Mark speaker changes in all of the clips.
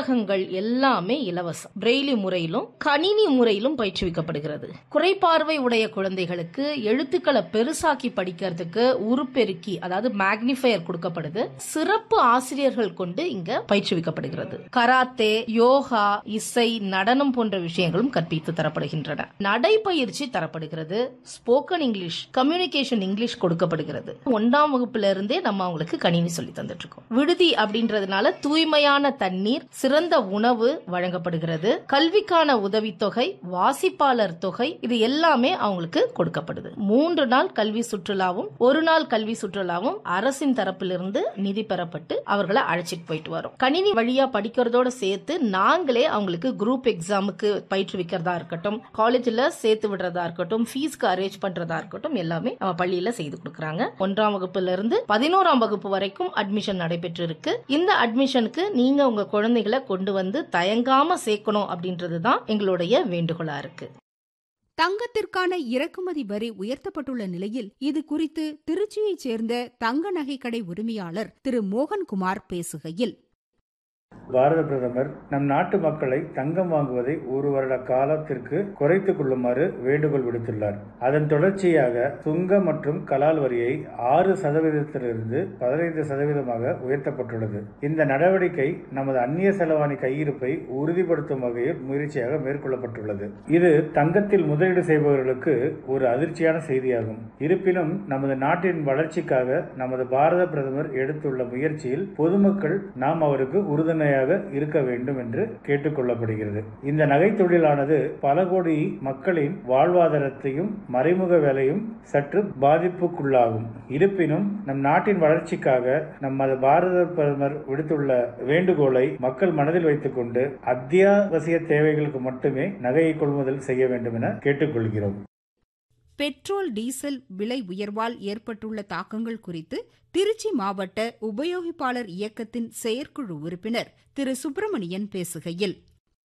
Speaker 1: புத்தகங்கள் எல்லாமே இலவசம் பிரெய்லி முறையிலும் கணினி முறையிலும் பயிற்றுவிக்கப்படுகிறது குறைபார்வை உடைய குழந்தைகளுக்கு எழுத்துக்களை பெருசாக்கி படிக்கிறதுக்கு உருப்பெருக்கி அதாவது மேக்னிஃபையர் கொடுக்கப்படுது சிறப்பு ஆசிரியர்கள் கொண்டு இங்க பயிற்றுவிக்கப்படுகிறது கராத்தே யோகா இசை நடனம் போன்ற விஷயங்களும் கற்பித்து தரப்படுகின்றன நடைப்பயிற்சி தரப்படுகிறது ஸ்போக்கன் இங்கிலீஷ் கம்யூனிகேஷன் இங்கிலீஷ் கொடுக்கப்படுகிறது ஒன்றாம் வகுப்புல இருந்தே நம்ம அவங்களுக்கு கணினி சொல்லி தந்துட்டு இருக்கோம் விடுதி அப்படின்றதுனால தூய்மையான தண்ணீர் சிறந்த உணவு வழங்கப்படுகிறது கல்விக்கான உதவித்தொகை வாசிப்பாளர் தொகை இது எல்லாமே அவங்களுக்கு கொடுக்கப்படுது மூன்று நாள் கல்வி சுற்றுலாவும் ஒரு நாள் கல்வி சுற்றுலாவும் அரசின் தரப்பிலிருந்து நிதி பெறப்பட்டு அவர்களை அழைச்சிட்டு போயிட்டு வரோம் கணினி வழியா படிக்கிறதோட சேர்த்து நாங்களே அவங்களுக்கு குரூப் எக்ஸாமுக்கு பயிற்றுவிக்கிறதா இருக்கட்டும் காலேஜ்ல சேர்த்து விடுறதா இருக்கட்டும் ஃபீஸ்க்கு அரேஞ்ச் பண்றதா இருக்கட்டும் எல்லாமே நம்ம பள்ளியில செய்து கொடுக்கறாங்க ஒன்றாம் வகுப்புல இருந்து பதினோராம் வகுப்பு வரைக்கும் அட்மிஷன் நடைபெற்று இருக்கு இந்த அட்மிஷனுக்கு நீங்க உங்க குழந்தைகளை கொண்டு வந்து தயங்காம சேர்க்கணும் அப்படின்றது தான் எங்களுடைய வேண்டுகோளா இருக்கு
Speaker 2: தங்கத்திற்கான இறக்குமதி வரி உயர்த்தப்பட்டுள்ள நிலையில் இது குறித்து திருச்சியைச் சேர்ந்த தங்க நகைக்கடை உரிமையாளர் திரு மோகன்குமார் பேசுகையில்
Speaker 3: பாரத பிரதமர் நம் நாட்டு மக்களை தங்கம் வாங்குவதை ஒரு வருட காலத்திற்கு குறைத்துக் கொள்ளுமாறு வேண்டுகோள் விடுத்துள்ளார் அதன் தொடர்ச்சியாக சுங்க மற்றும் கலால் வரியை ஆறு சதவீதத்திலிருந்து பதினைந்து சதவீதமாக உயர்த்தப்பட்டுள்ளது இந்த நடவடிக்கை நமது அந்நிய செலவாணி கையிருப்பை உறுதிப்படுத்தும் வகையில் முயற்சியாக மேற்கொள்ளப்பட்டுள்ளது இது தங்கத்தில் முதலீடு செய்பவர்களுக்கு ஒரு அதிர்ச்சியான செய்தியாகும் இருப்பினும் நமது நாட்டின் வளர்ச்சிக்காக நமது பாரத பிரதமர் எடுத்துள்ள முயற்சியில் பொதுமக்கள் நாம் அவருக்கு உறுதுணையாக இருக்க வேண்டும் என்று கேட்டுக் கொள்ளப்படுகிறது இந்த நகை தொழிலானது பல கோடி மக்களின் வாழ்வாதாரத்தையும் மறைமுக வேலையும் சற்று பாதிப்புக்குள்ளாகும் இருப்பினும் நம் நாட்டின் வளர்ச்சிக்காக நமது பாரத பிரதமர் விடுத்துள்ள வேண்டுகோளை மக்கள் மனதில் வைத்துக் கொண்டு அத்தியாவசிய தேவைகளுக்கு மட்டுமே நகையை கொள்முதல் செய்ய வேண்டும் என கேட்டுக்கொள்கிறோம்
Speaker 2: பெட்ரோல் டீசல் விலை உயர்வால் ஏற்பட்டுள்ள தாக்கங்கள் குறித்து திருச்சி மாவட்ட உபயோகிப்பாளர் இயக்கத்தின் செயற்குழு உறுப்பினர் திரு சுப்பிரமணியன் பேசுகையில்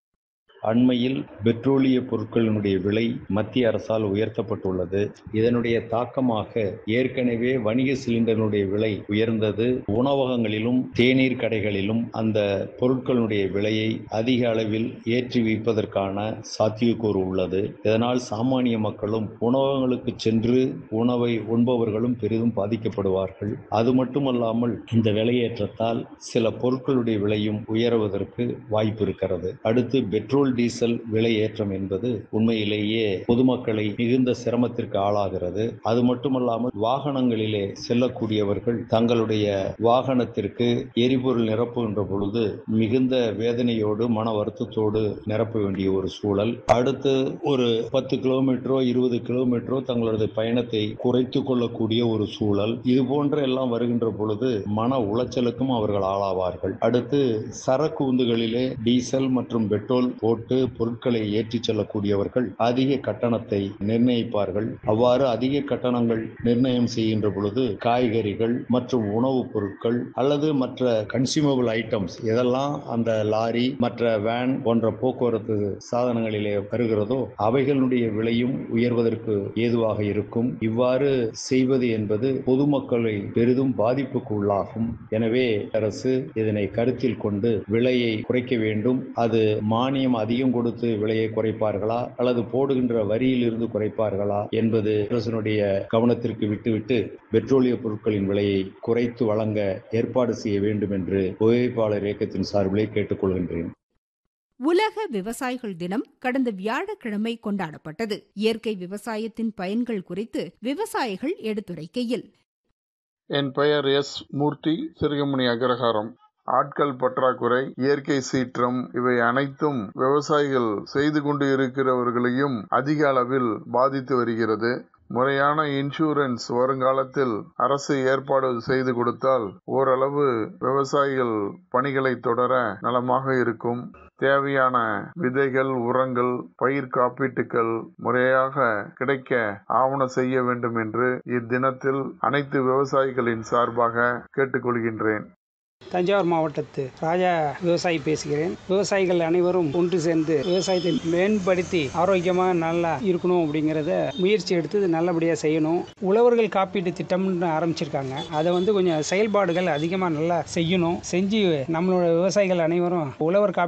Speaker 4: அண்மையில் பெட்ரோலிய பொருட்களினுடைய விலை மத்திய அரசால் உயர்த்தப்பட்டுள்ளது இதனுடைய தாக்கமாக ஏற்கனவே வணிக சிலிண்டரினுடைய விலை உயர்ந்தது உணவகங்களிலும் தேநீர் கடைகளிலும் அந்த பொருட்களுடைய விலையை அதிக அளவில் ஏற்றி வைப்பதற்கான சாத்தியக்கூறு உள்ளது இதனால் சாமானிய மக்களும் உணவகங்களுக்கு சென்று உணவை உண்பவர்களும் பெரிதும் பாதிக்கப்படுவார்கள் அது மட்டுமல்லாமல் இந்த விலையேற்றத்தால் சில பொருட்களுடைய விலையும் உயருவதற்கு வாய்ப்பு இருக்கிறது அடுத்து பெட்ரோல் டீசல் விலை ஏற்றம் என்பது உண்மையிலேயே பொதுமக்களை மிகுந்த சிரமத்திற்கு ஆளாகிறது அது மட்டுமல்லாமல் வாகனங்களிலே செல்லக்கூடியவர்கள் தங்களுடைய வாகனத்திற்கு எரிபொருள் நிரப்புகின்ற பொழுது மிகுந்த வேதனையோடு மன வருத்தத்தோடு நிரப்ப வேண்டிய ஒரு சூழல் அடுத்து ஒரு பத்து கிலோமீட்டரோ இருபது கிலோமீட்டரோ தங்களது பயணத்தை குறைத்து கொள்ளக்கூடிய ஒரு சூழல் இது போன்ற எல்லாம் வருகின்ற பொழுது மன உளைச்சலுக்கும் அவர்கள் ஆளாவார்கள் அடுத்து சரக்கு உந்துகளிலே டீசல் மற்றும் பெட்ரோல் போட்டு பொருட்களை ஏற்றிச் செல்லக்கூடியவர்கள் அதிக கட்டணத்தை நிர்ணயிப்பார்கள் அவ்வாறு அதிக கட்டணங்கள் நிர்ணயம் செய்கின்ற பொழுது காய்கறிகள் மற்றும் உணவுப் பொருட்கள் அல்லது மற்ற கன்சியூமபிள் ஐட்டம்ஸ் எதெல்லாம் அந்த லாரி மற்ற வேன் போன்ற போக்குவரத்து சாதனங்களிலே வருகிறதோ அவைகளுடைய விலையும் உயர்வதற்கு ஏதுவாக இருக்கும் இவ்வாறு செய்வது என்பது பொதுமக்களை பெரிதும் பாதிப்புக்கு உள்ளாகும் எனவே அரசு இதனை கருத்தில் கொண்டு விலையை குறைக்க வேண்டும் அது மானியம் அதிகம் கொடுத்து விலையை குறைப்பார்களா அல்லது போடுகின்ற வரியில் இருந்து குறைப்பார்களா என்பது அரசனுடைய கவனத்திற்கு விட்டுவிட்டு பெட்ரோலிய பொருட்களின் விலையை குறைத்து வழங்க ஏற்பாடு செய்ய வேண்டும் என்று புகைப்பாளர் இயக்கத்தின் சார்பிலே கேட்டுக்கொள்கின்றேன்
Speaker 2: உலக விவசாயிகள் தினம் கடந்த வியாழக்கிழமை கொண்டாடப்பட்டது இயற்கை விவசாயத்தின் பயன்கள் குறித்து விவசாயிகள் எடுத்துரைக்கையில்
Speaker 5: என் பெயர் எஸ் மூர்த்தி சிறுகமணி அக்ரஹாரம் ஆட்கள் பற்றாக்குறை இயற்கை சீற்றம் இவை அனைத்தும் விவசாயிகள் செய்து கொண்டு இருக்கிறவர்களையும் அதிக அளவில் பாதித்து வருகிறது முறையான இன்சூரன்ஸ் வருங்காலத்தில் அரசு ஏற்பாடு செய்து கொடுத்தால் ஓரளவு விவசாயிகள் பணிகளை தொடர நலமாக இருக்கும் தேவையான விதைகள் உரங்கள் பயிர் காப்பீட்டுகள் முறையாக கிடைக்க ஆவண செய்ய வேண்டும் என்று இத்தினத்தில் அனைத்து விவசாயிகளின் சார்பாக கேட்டுக்கொள்கின்றேன்
Speaker 6: தஞ்சாவூர் மாவட்டத்து ராஜா விவசாயி பேசுகிறேன் விவசாயிகள் அனைவரும் ஒன்று சேர்ந்து விவசாயத்தை மேம்படுத்தி ஆரோக்கியமாக நல்லா இருக்கணும் அப்படிங்கிறத முயற்சி எடுத்து நல்லபடியாக செய்யணும் உழவர்கள் காப்பீட்டு திட்டம்னு ஆரம்பிச்சிருக்காங்க அதை வந்து கொஞ்சம் செயல்பாடுகள் அதிகமாக நல்லா செய்யணும் செஞ்சு நம்மளோட விவசாயிகள் அனைவரும் உழவர் காப்பீட்டு